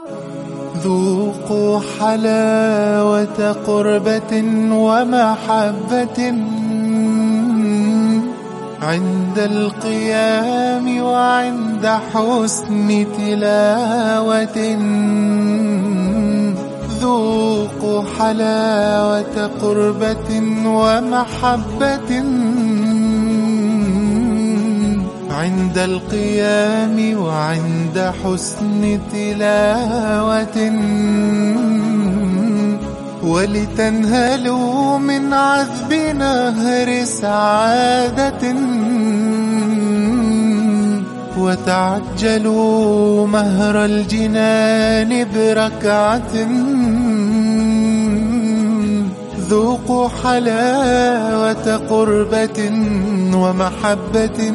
ذوقوا حلاوة قربة ومحبة عند القيام وعند حسن تلاوة ذوقوا حلاوة قربة ومحبة عند القيام وعند حسن تلاوة ولتنهلوا من عذب نهر سعادة وتعجلوا مهر الجنان بركعة ذوقوا حلاوة قربة ومحبة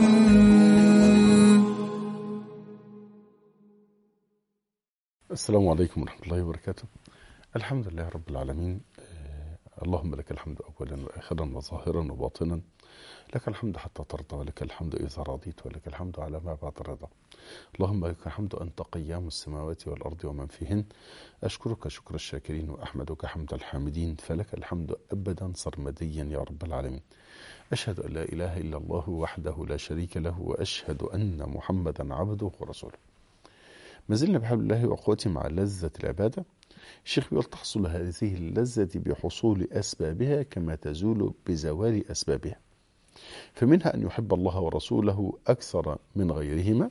السلام عليكم ورحمة الله وبركاته الحمد لله رب العالمين آه اللهم لك الحمد أولا وآخرا وظاهرا وباطنا لك الحمد حتى ترضى ولك الحمد إذا رضيت ولك الحمد على ما بعد الرضا اللهم لك الحمد أنت قيام السماوات والأرض ومن فيهن أشكرك شكر الشاكرين وأحمدك حمد الحامدين فلك الحمد أبدا سرمديا يا رب العالمين أشهد أن لا إله إلا الله وحده لا شريك له وأشهد أن محمدا عبده ورسوله ما زلنا بحبل الله وقوتي مع لذة العبادة الشيخ بيقول تحصل هذه اللذة بحصول أسبابها كما تزول بزوال أسبابها فمنها أن يحب الله ورسوله أكثر من غيرهما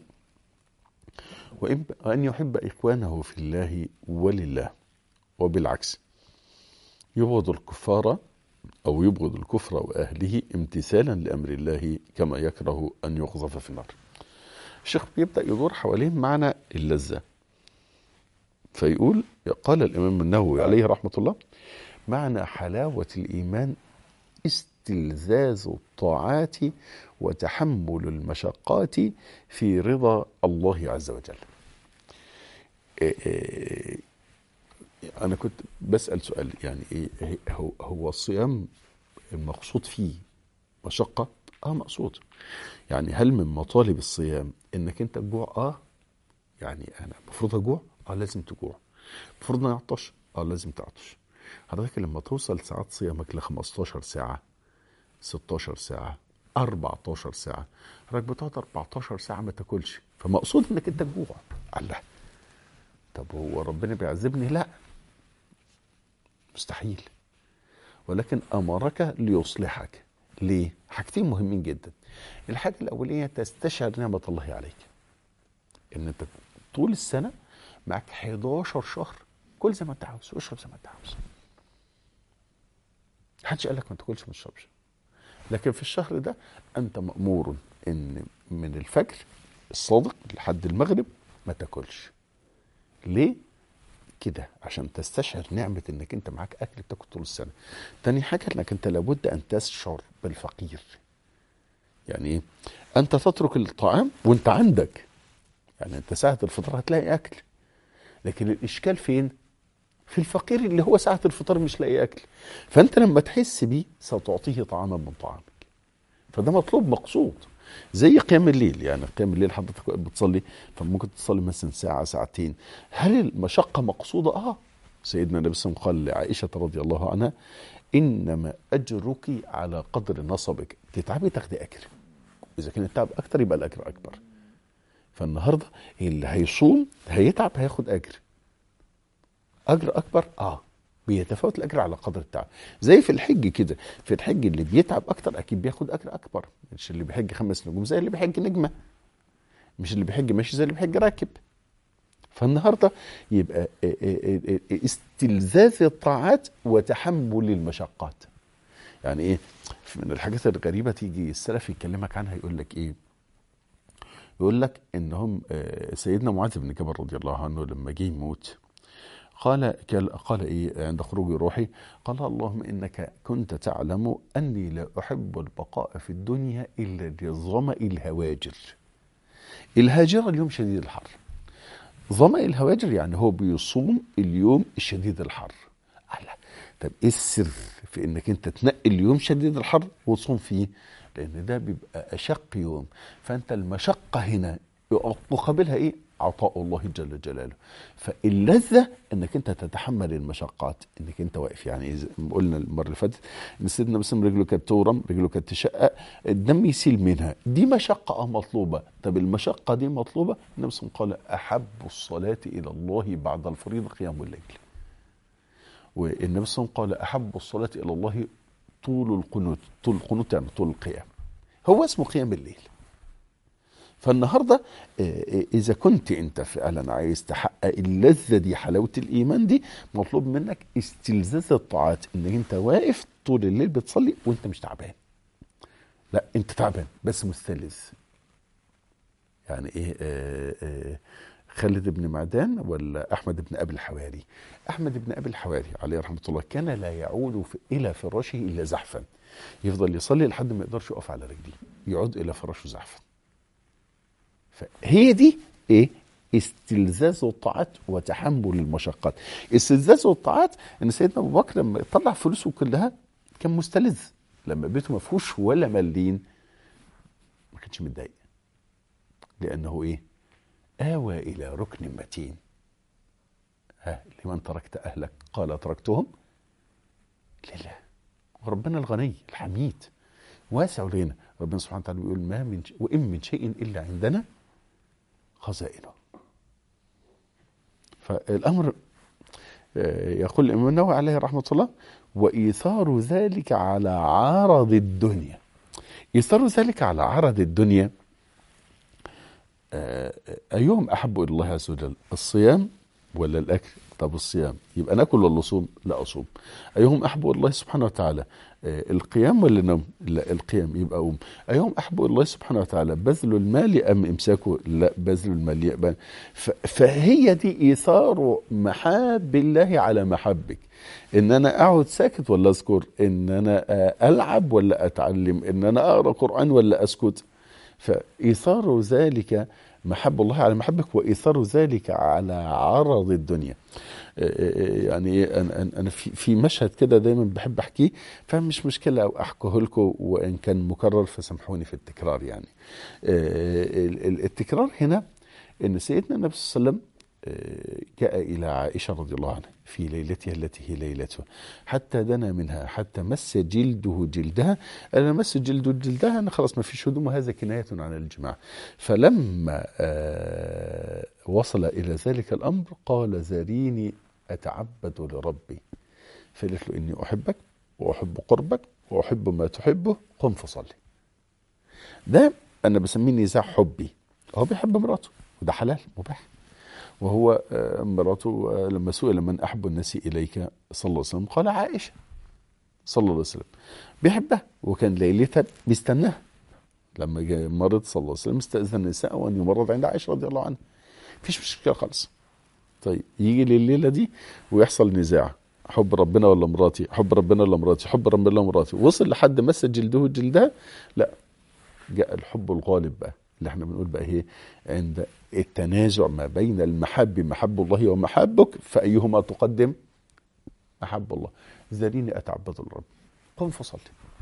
وأن يحب إخوانه في الله ولله وبالعكس يبغض الكفار أو يبغض الكفر وأهله امتثالا لأمر الله كما يكره أن يقذف في النار الشيخ بيبدأ يدور حوالين معنى اللذة فيقول قال الإمام النووي عليه رحمة الله معنى حلاوة الإيمان استلذاذ الطاعات وتحمل المشقات في رضا الله عز وجل أنا كنت بسأل سؤال يعني إيه هو, هو الصيام المقصود فيه مشقة؟ آه مقصود يعني هل من مطالب الصيام انك انت تجوع اه يعني انا المفروض اجوع اه لازم تجوع المفروض اني اعطش اه لازم تعطش حضرتك لما توصل ساعات صيامك ل 15 ساعه 16 ساعه 14 ساعه حضرتك بتقعد 14 ساعه ما تاكلش فمقصود انك انت تجوع الله طب هو ربنا بيعذبني لا مستحيل ولكن امرك ليصلحك ليه؟ حاجتين مهمين جدا. الحاجة الأولية تستشعر نعمة الله عليك. إن أنت طول السنة معك 11 شهر كل زي ما أنت عاوز واشرب زي ما أنت عاوز. محدش قال لك ما تاكلش ما تشربش. لكن في الشهر ده أنت مأمور إن من الفجر الصادق لحد المغرب ما تاكلش. ليه؟ كده عشان تستشعر نعمة انك انت معاك اكل بتاكل طول السنة تاني حاجة انك انت لابد ان تشعر بالفقير يعني ايه انت تترك الطعام وانت عندك يعني انت ساعة الفطار هتلاقي اكل لكن الاشكال فين في الفقير اللي هو ساعة الفطار مش لاقي اكل فانت لما تحس بيه ستعطيه طعاما من طعامك فده مطلوب مقصود زي قيام الليل يعني قيام الليل حضرتك بتصلي فممكن تصلي مثلا ساعة ساعتين هل المشقة مقصودة؟ اه سيدنا النبي صلى الله عليه وسلم قال لعائشة رضي الله عنها إنما أجرك على قدر نصبك تتعبي تاخدي أجر إذا كان التعب أكتر يبقى الأجر أكبر فالنهاردة اللي هيصوم هيتعب هياخد أجر أجر أكبر آه بيتفاوت الاجر على قدر التعب زي في الحج كده في الحج اللي بيتعب اكتر اكيد بياخد اجر اكبر مش اللي بيحج خمس نجوم زي اللي بيحج نجمه مش اللي بيحج ماشي زي اللي بيحج راكب فالنهارده يبقى استلذاذ الطاعات وتحمل المشقات يعني ايه من الحاجات الغريبه تيجي السلف يكلمك عنها يقول لك ايه يقول لك انهم سيدنا معاذ بن جبل رضي الله عنه لما جه يموت قال قال ايه عند خروج روحي قال اللهم انك كنت تعلم اني لا احب البقاء في الدنيا الا لظما الهواجر الهاجر اليوم شديد الحر ظما الهواجر يعني هو بيصوم اليوم الشديد الحر الله طب ايه السر في انك انت تنقي اليوم شديد الحر وتصوم فيه لان ده بيبقى اشق يوم فانت المشقه هنا مقابلها ايه عطاء الله جل جلاله فاللذة انك انت تتحمل المشقات انك انت واقف يعني زي ما قلنا المرة اللي فاتت ان سيدنا مسلم رجله كانت تورم رجله كانت تشقق الدم يسيل منها دي مشقة اه مطلوبة طب المشقة دي مطلوبة النبي صلى الله عليه وسلم قال احب الصلاة الى الله بعد الفريضة قيام الليل والنبي صلى الله عليه وسلم قال احب الصلاة الى الله طول القنوت طول القنوت يعني طول القيام هو اسمه قيام الليل فالنهارده آه، آه، اذا كنت انت فعلا عايز تحقق اللذه دي حلاوه الايمان دي مطلوب منك استلذاذ الطاعات انك انت واقف طول الليل بتصلي وانت مش تعبان لا انت تعبان بس مستلذ يعني ايه آه آه خالد بن معدان ولا احمد بن ابي الحواري احمد بن ابي الحواري عليه رحمه الله كان لا يعود في الى فراشه الا زحفا يفضل يصلي لحد ما يقدرش يقف على رجليه يعود الى فراشه زحفا فهي دي ايه استلذاذ الطاعات وتحمل المشقات استلذاذ الطاعات ان سيدنا ابو بكر لما طلع فلوسه كلها كان مستلذ لما بيته ما فيهوش ولا مليين ما كانش متضايق لانه ايه آوى إلى ركن متين ها لمن تركت أهلك قال تركتهم لله وربنا الغني الحميد واسع الغنى ربنا سبحانه وتعالى بيقول ما من ش... وإن من شيء إلا عندنا خزائنه فالأمر آه، يقول الإمام النووي عليه رحمة الله وإيثار ذلك على عرض الدنيا إيثار ذلك على عرض الدنيا آه، أيهم أحب إلى الله عز وجل الصيام ولا الأكل طب الصيام يبقى ناكل ولا اصوم لا اصوم ايهم احب الى الله سبحانه وتعالى آه، القيام ولا النوم لا القيام يبقى اقوم ايهم احب الى الله سبحانه وتعالى بذل المال ام امساكه لا بذل المال يقبل ف- فهي دي ايثار محاب الله على محبك ان انا اقعد ساكت ولا اذكر ان انا آه، العب ولا اتعلم ان انا اقرا قران ولا اسكت فإيثار ذلك محب الله على محبك وإيثار ذلك على عرض الدنيا يعني إيه؟ أنا أنا- أنا في في مشهد كده دايما بحب أحكيه فمش مشكلة أو أحكيه لكم وإن كان مكرر فسامحوني في التكرار يعني ال- ال- التكرار هنا إن سيدنا النبي صلى الله عليه وسلم آه، جاء إلى عائشة رضي الله عنها في ليلتها التي هي ليلته حتى دنا منها حتى مس جلده جلدها أنا مس جلده جلدها أنا خلاص ما فيش هدوم وهذا كناية عن الجماع فلما آه، وصل إلى ذلك الأمر قال ذريني أتعبد لربي فقالت له إني أحبك وأحب قربك وأحب ما تحبه قم فصلي ده أنا بسميه نزاع حبي هو بيحب مراته وده حلال مباح وهو آه، مراته آه، لما سئل من احب الناس اليك صلى الله عليه وسلم قال عائشه صلى الله عليه وسلم بيحبها وكان ليلتها بيستناها لما جاء مرض صلى الله عليه وسلم استاذن النساء وان يمرض عند عائشه رضي الله عنها مفيش مشكله خالص طيب يجي لليله دي ويحصل نزاع حب ربنا ولا مراتي حب ربنا ولا مراتي حب ربنا ولا مراتي وصل لحد مس جلده جلدها لا جاء الحب الغالب بقى اللي احنا بنقول بقى ايه عند التنازع ما بين المحب محب الله ومحبك فأيهما تقدم محب الله ذريني أتعبد الرب قم فصلي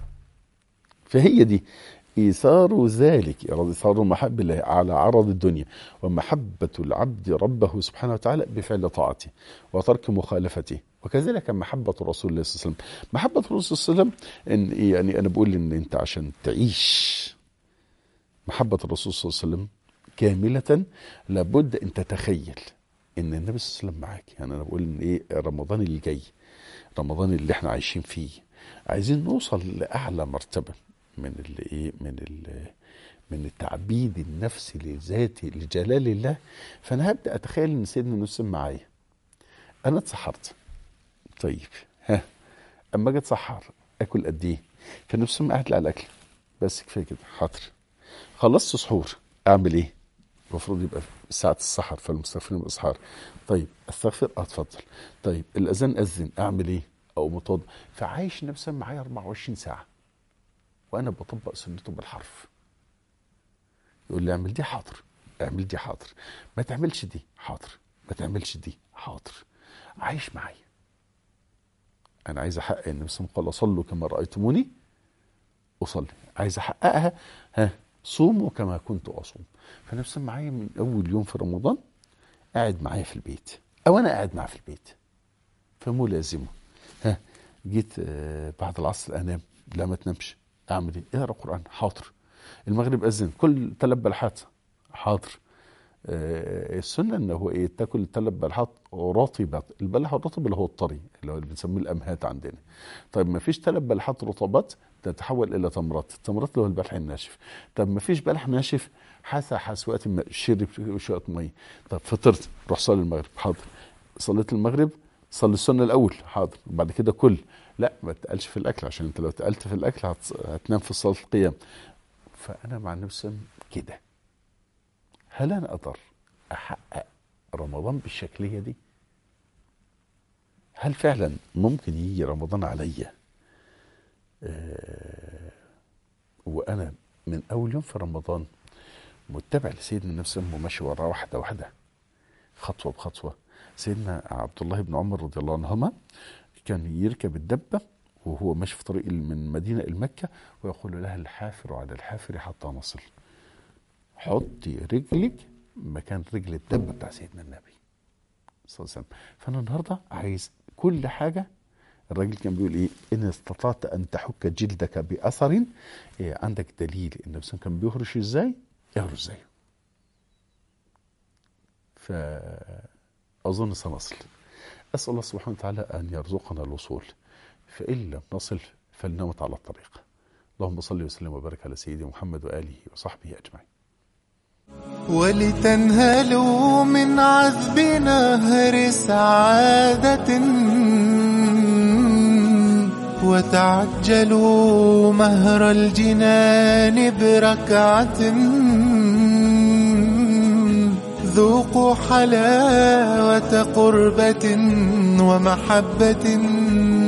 فهي دي إيثار ذلك إيثار محب الله على عرض الدنيا ومحبة العبد ربه سبحانه وتعالى بفعل طاعته وترك مخالفته وكذلك محبة رسول الله صلى الله عليه وسلم محبة الرسول صلى الله عليه وسلم إن يعني أنا بقول إن أنت عشان تعيش محبة الرسول صلى الله عليه وسلم كاملة لابد أن تتخيل إن النبي صلى الله عليه وسلم معاك يعني أنا بقول إن إيه رمضان اللي جاي رمضان اللي إحنا عايشين فيه عايزين نوصل لأعلى مرتبة من اللي إيه من ال من التعبيد النفسي لذاتي لجلال الله فأنا هبدأ أتخيل إن سيدنا النبي صلى الله عليه وسلم معايا أنا اتسحرت طيب ها أما أجي أتسحر آكل قد إيه فالنبي صلى الله عليه وسلم قاعد على الأكل بس كفاية كده حاضر خلصت سحور اعمل ايه المفروض يبقى ساعة السحر فالمستغفرين بالاسحار طيب استغفر اه اتفضل طيب الاذان اذن اعمل ايه او متوضا فعايش نفسي معايا 24 ساعة وانا بطبق سنته بالحرف يقول لي اعمل دي حاضر اعمل دي حاضر ما تعملش دي حاضر ما تعملش دي حاضر عايش معايا انا عايز احقق ان مسلم قال صلوا كما رايتموني اصلي عايز احققها ها صوموا كما كنت اصوم فالنبي صلى الله عليه وسلم معايا من اول يوم في رمضان قاعد معايا في البيت او انا قاعد معاه في البيت فملازمه ها جيت آه، بعد العصر انام لا ما تنامش اعمل ايه اقرا قران حاضر المغرب اذن كل ثلاث بلحات حاضر آه، السنه ان هو ايه تاكل ثلاث بلحات رطبات البلح الرطب اللي هو الطري اللي هو اللي بنسميه الامهات عندنا طيب ما فيش ثلاث بلحات رطبات تتحول الى تمرات التمرات اللي هو البلح الناشف طب ما فيش بلح ناشف حسى حسوات ما شرب شويه ميه طب فطرت روح صلي المغرب حاضر صليت المغرب صلي السنه الاول حاضر وبعد كده كل لا ما تقلش في الاكل عشان انت لو تقلت في الاكل هتص- هتنام في صلاه القيام فانا مع نفسي كده هل انا اقدر احقق رمضان بالشكليه دي هل فعلا ممكن يجي رمضان عليا آه، وانا من اول يوم في رمضان متبع لسيدنا النبي صلى الله عليه وسلم وماشي وراه واحده واحده خطوه بخطوه سيدنا عبد الله بن عمر رضي الله عنهما كان يركب الدبه وهو ماشي في طريق من مدينه لمكه ويقول لها الحافر على الحافر حتى نصل حطي رجلك مكان رجل الدبه بتاع سيدنا النبي صلى الله عليه وسلم فانا النهارده عايز كل حاجه الراجل كان بيقول ايه ان استطعت ان تحك جلدك باثر إيه عندك دليل ان النبي كان بيهرش ازاي اهرش زيه فاظن سنصل اسال الله سبحانه وتعالى ان يرزقنا الوصول فان لم نصل فلنمت على الطريق اللهم صل وسلم وبارك على سيدنا محمد واله وصحبه اجمعين ولتنهلوا من عذب نهر سعادة وتعجلوا مهر الجنان بركعة ذوقوا حلاوة قربة ومحبة